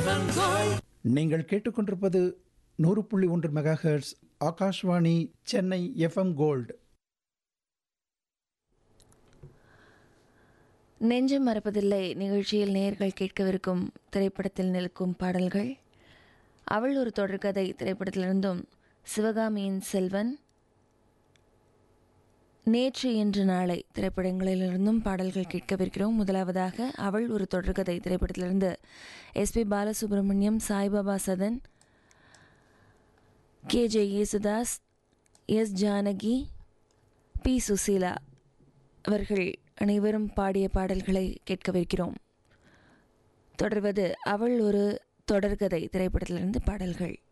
FM gold நீங்கள் கேட்டுக்கொண்டிருப்பது நூறு புள்ளி ஒன்று megahertz Akashvani Chennai FM gold நெஞ்சம் மறப்பதில்லை நிகழ்ச்சியில் நேர்கள் கேட்கவிருக்கும் திரைப்படத்தில் நிற்கும் பாடல்கள் அவள் ஒரு தொடர்கதை திரைப்படத்திலிருந்தும் சிவகாமியின் செல்வன் நேற்று இன்று நாளை திரைப்படங்களிலிருந்தும் பாடல்கள் கேட்கவிருக்கிறோம் முதலாவதாக அவள் ஒரு தொடர்கதை திரைப்படத்திலிருந்து S P Balasubrahmanyam Saibaba Sadhan K J Yesudas S Janaki P Susheela அவர்கள் அனைவரும் பாடிய பாடல்களை கேட்கவிருக்கிறோம் தொடர்வது அவள் ஒரு தொடர்கதை திரைப்படத்திலிருந்து பாடல்கள்